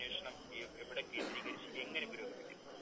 അന്വേഷണം ഈ- എവിടെ കേന്ദ്രീകരിച്ച് എങ്ങനെ പുരോഗമിക്കും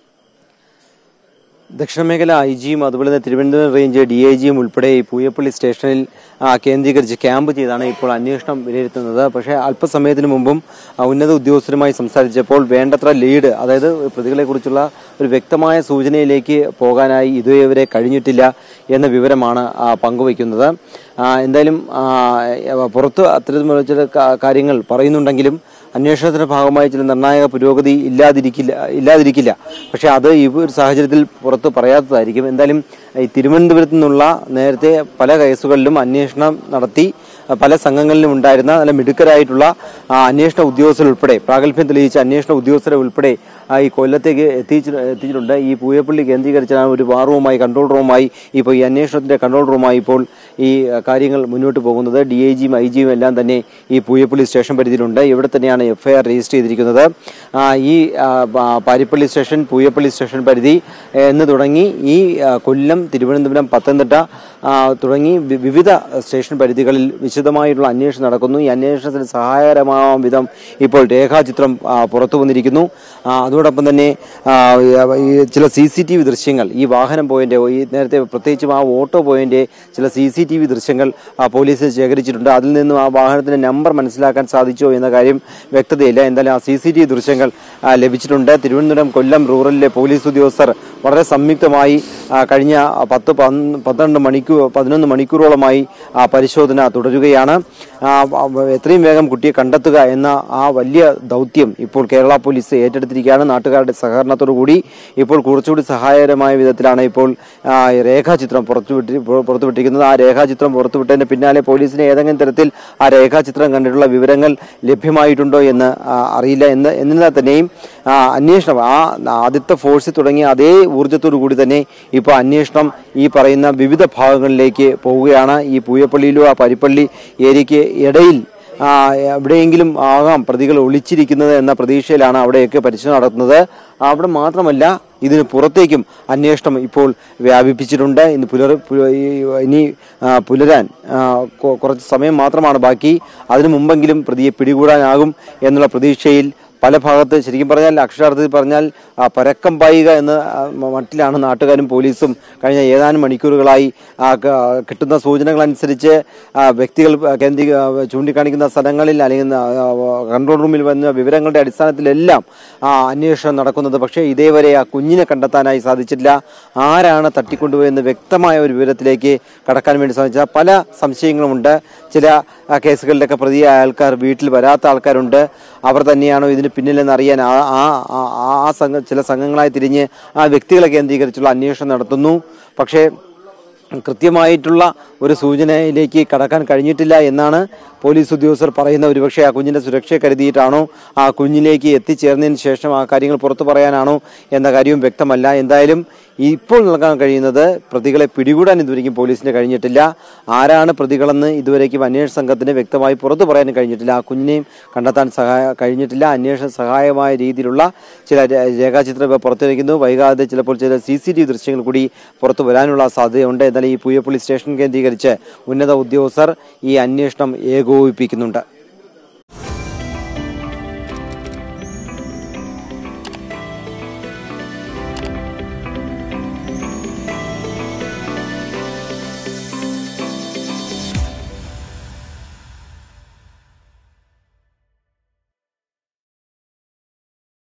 ദക്ഷിണമേഖല ഐ ജിയും അതുപോലെ തന്നെ തിരുവനന്തപുരം റേഞ്ച് ഡി ഐ ജിയും ഉൾപ്പെടെ ഈ പൂയപ്പള്ളി സ്റ്റേഷനിൽ ആ, കേന്ദ്രീകരിച്ച് ക്യാമ്പ് ചെയ്താണ് ഇപ്പോൾ അന്വേഷണം വിലയിരുത്തുന്നത് പക്ഷേ അല്പസമയത്തിന് മുമ്പും ആ, ഉന്നത ഉദ്യോഗസ്ഥരുമായി സംസാരിച്ചപ്പോൾ വേണ്ടത്ര ലീഡ് അതായത് പ്രതികളെക്കുറിച്ചുള്ള ഒരു വ്യക്തമായ സൂചനയിലേക്ക് പോകാനായി ഇതുവരെ കഴിഞ്ഞിട്ടില്ല എന്ന വിവരമാണ് ആ, പങ്കുവയ്ക്കുന്നത് ആ, എന്തായാലും ആ, പുറത്ത് അത്തരത്തിലുള്ള ചില കാ- കാര്യങ്ങൾ പറയുന്നുണ്ടെങ്കിലും അന്വേഷണത്തിന്റെ ഭാഗമായി ചില നിർണായക പുരോഗതി ഇല്ലാതിരിക്കില്ല ഇല്ലാതിരിക്കില്ല പക്ഷെ അത് ഈ ഒരു സാഹചര്യത്തിൽ പുറത്ത് പറയാത്തതായിരിക്കും എന്തായാലും ഈ തിരുവനന്തപുരത്ത് നിന്നുള്ള നേരത്തെ പല കേസുകളിലും അന്വേഷണം നടത്തി അഹ് പല സംഘങ്ങളിലും ഉണ്ടായിരുന്ന നല്ല മിടുക്കരായിട്ടുള്ള ആ, അന്വേഷണ ഉദ്യോഗസ്ഥർ ഉൾപ്പെടെ പ്രാഗൽഭ്യം തെളിയിച്ച അന്വേഷണ ഉദ്യോഗസ്ഥരെ ഉൾപ്പെടെ ആ, ഈ കൊല്ലത്തേക്ക് എത്തിച്ചു എത്തിച്ചിട്ടുണ്ട് ഈ പൂയപ്പള്ളി കേന്ദ്രീകരിച്ചാണ് ഒരു വാർ റൂമായി കൺട്രോൾ റൂമായി ഇപ്പോൾ ഈ അന്വേഷണത്തിന്റെ കൺട്രോൾ റൂമായി ഇപ്പോൾ ഈ ആ, കാര്യങ്ങൾ മുന്നോട്ട് പോകുന്നത് ഡി ഐ ജിയും ഐ ജിയും എല്ലാം തന്നെ ഈ പൂയപ്പള്ളി സ്റ്റേഷൻ പരിധിയിലുണ്ട് ഇവിടെ തന്നെയാണ് എഫ്ഐആർ രജിസ്റ്റർ ചെയ്തിരിക്കുന്നത് ആ, ഈ ആ, പ- പാരിപ്പള്ളി സ്റ്റേഷൻ പൂയപ്പള്ളി സ്റ്റേഷൻ പരിധി ഏ, എന്ന് തുടങ്ങി ഈ ആ, കൊല്ലം തിരുവനന്തപുരം പത്തനംതിട്ട ആ, തുടങ്ങി വി- വിവിധ സ്റ്റേഷൻ പരിധികളിൽ വിശദമായിട്ടുള്ള അന്വേഷണം നടക്കുന്നു ഈ അന്വേഷണത്തിന് സഹായകരമാവാൻ വിധം ഇപ്പോൾ രേഖാചിത്രം ആ, പുറത്തു വന്നിരിക്കുന്നു ആ, അതോടൊപ്പം തന്നെ ആ, ഈ ചില സി സി ടി വി ദൃശ്യങ്ങൾ ഈ വാഹനം പോയിന്റ് ഈ നേരത്തെ പ്രത്യേകിച്ചും ആ ഓട്ടോ പോയിന്റ് ചില സി സി ടി വി ദൃശ്യങ്ങൾ ആ, പോലീസ് ശേഖരിച്ചിട്ടുണ്ട് അതിൽ നിന്നും ആ വാഹനത്തിന്റെ നമ്പർ മനസ്സിലാക്കാൻ സാധിച്ചോ എന്ന കാര്യം വ്യക്തതയില്ല എന്തായാലും ആ സി സി ടി വി ദൃശ്യങ്ങൾ ആ, ലഭിച്ചിട്ടുണ്ട് തിരുവനന്തപുരം കൊല്ലം റൂറലിലെ പോലീസ് ഉദ്യോഗസ്ഥർ വളരെ സംയുക്തമായി ആ, കഴിഞ്ഞ പത്ത് പന്ത് പന്ത്രണ്ട് മണിക്കൂർ പതിനൊന്ന് മണിക്കൂറോളമായി ആ പരിശോധന തുടരുകയാണ് ആ, വ- എത്രയും വേഗം കുട്ടിയെ കണ്ടെത്തുക എന്ന ആ വലിയ ദൗത്യം ഇപ്പോൾ കേരള പോലീസ് ഏറ്റെടുത്തിരിക്കുകയാണ് നാട്ടുകാരുടെ സഹകരണത്തോടു കൂടി ഇപ്പോൾ കുറച്ചുകൂടി സഹായകരമായ വിധത്തിലാണ് ഇപ്പോൾ ആ, ഈ രേഖാചിത്രം പുറത്തുവിട്ടി പുറ- പുറത്തുവിട്ടിരിക്കുന്നത് ആ രേഖാചിത്രം പുറത്തുവിട്ടതിന് പിന്നാലെ പോലീസിന് ഏതെങ്കിലും തരത്തിൽ ആ രേഖാചിത്രം കണ്ടിട്ടുള്ള വിവരങ്ങൾ ലഭ്യമായിട്ടുണ്ടോ എന്ന് ആ, അറിയില്ല എന്ന് എന്നിരുന്നാൽ തന്നെയും ആ, അന്വേഷണം ആ ആദ്യത്തെ ഫോഴ്സിൽ തുടങ്ങിയ അതേ ഊർജ്ജത്തോടു കൂടി തന്നെ ഇപ്പോൾ അന്വേഷണം ഈ പറയുന്ന വിവിധ ഭാഗങ്ങളിലേക്ക് പോവുകയാണ് ഈ പൂയപ്പള്ളിയിലോ ആ പരിപ്പള്ളി ഏരിയയ്ക്ക് ഇടയിൽ ആ, എവിടെയെങ്കിലും ആകാം പ്രതികൾ ഒളിച്ചിരിക്കുന്നത് എന്ന പ്രതീക്ഷയിലാണ് അവിടെയൊക്കെ പരിശോധന നടത്തുന്നത് അവിടെ മാത്രമല്ല ഇതിന് പുറത്തേക്കും അന്വേഷണം ഇപ്പോൾ വ്യാപിപ്പിച്ചിട്ടുണ്ട് ഇന്ന് പുലർ പു- ഈ- ഇനി ആ, പുലരാൻ ആ, കൊ- കുറച്ച് സമയം മാത്രമാണ് ബാക്കി അതിനു മുമ്പെങ്കിലും പ്രതിയെ പിടികൂടാനാകും എന്നുള്ള പ്രതീക്ഷയിൽ പല ഭാഗത്ത് ശരിക്കും പറഞ്ഞാൽ അക്ഷരാർത്ഥത്തിൽ പറഞ്ഞാൽ ആ, പരക്കം പായുക എന്ന ആ, മ- മട്ടിലാണ് നാട്ടുകാരും പോലീസും കഴിഞ്ഞ ഏതാനും മണിക്കൂറുകളായി ആ, ക- കിട്ടുന്ന സൂചനകൾ അനുസരിച്ച് ആ, വ്യക്തികൾ കേന്ദ്രീ ആ, ചൂണ്ടിക്കാണിക്കുന്ന സ്ഥലങ്ങളിൽ അല്ലെങ്കിൽ ആ, കൺട്രോൾ റൂമിൽ വന്ന വിവരങ്ങളുടെ അടിസ്ഥാനത്തിലെല്ലാം ആ, അന്വേഷണം നടക്കുന്നത് പക്ഷേ ഇതേവരെ ആ കുഞ്ഞിനെ കണ്ടെത്താനായി സാധിച്ചില്ല ആരാണ് തട്ടിക്കൊണ്ടുപോയെന്ന് വ്യക്തമായ ഒരു വിവരത്തിലേക്ക് കടക്കാൻ വേണ്ടി സാധിച്ച പല സംശയങ്ങളുമുണ്ട് ചില ആ, കേസുകളിലൊക്കെ പ്രതിയായ ആൾക്കാർ വീട്ടിൽ വരാത്ത ആൾക്കാരുണ്ട് അവർ തന്നെയാണോ ഇതിന് പിന്നിലെന്ന് അറിയാൻ ആ ആ ആ- ആ സംഘ ചില സംഘങ്ങളായി തിരിഞ്ഞ് ആ വ്യക്തികളെ കേന്ദ്രീകരിച്ചുള്ള അന്വേഷണം നടത്തുന്നു പക്ഷേ കൃത്യമായിട്ടുള്ള ഒരു സൂചനയിലേക്ക് കടക്കാൻ കഴിഞ്ഞിട്ടില്ല എന്നാണ് പോലീസ് ഉദ്യോഗസ്ഥർ പറയുന്ന ഒരുപക്ഷെ ആ കുഞ്ഞിന്റെ സുരക്ഷയെ കരുതിയിട്ടാണോ ആ കുഞ്ഞിലേക്ക് എത്തിച്ചേർന്നതിന് ശേഷം ആ കാര്യങ്ങൾ പുറത്തു പറയാനാണോ എന്ന കാര്യവും വ്യക്തമല്ല എന്തായാലും ഇപ്പോൾ നൽകാൻ കഴിയുന്നത് പ്രതികളെ പിടികൂടാൻ ഇതുവരെയും പോലീസിന് കഴിഞ്ഞിട്ടില്ല ആരാണ് പ്രതികളെന്ന് ഇതുവരേക്കും അന്വേഷണ സംഘത്തിന് വ്യക്തമായി പുറത്തു പറയാൻ കഴിഞ്ഞിട്ടില്ല ആ കുഞ്ഞിനെയും കണ്ടെത്താൻ സഹായ കഴിഞ്ഞിട്ടില്ല അന്വേഷണ സഹായമായ രീതിയിലുള്ള ചില രേ- രേഖാചിത്രം ഇപ്പോൾ പുറത്തിരിക്കുന്നു വൈകാതെ ചിലപ്പോൾ ചില സി സി ടി വി ദൃശ്യങ്ങൾ കൂടി പുറത്തു വരാനുള്ള സാധ്യതയുണ്ട് എന്നാൽ ഈ പൂയപ്പള്ളി സ്റ്റേഷൻ കേന്ദ്രീകരിച്ച് ഉന്നത ഉദ്യോഗസ്ഥർ ഈ അന്വേഷണം ഏകോപിപ്പിക്കുന്നുണ്ട്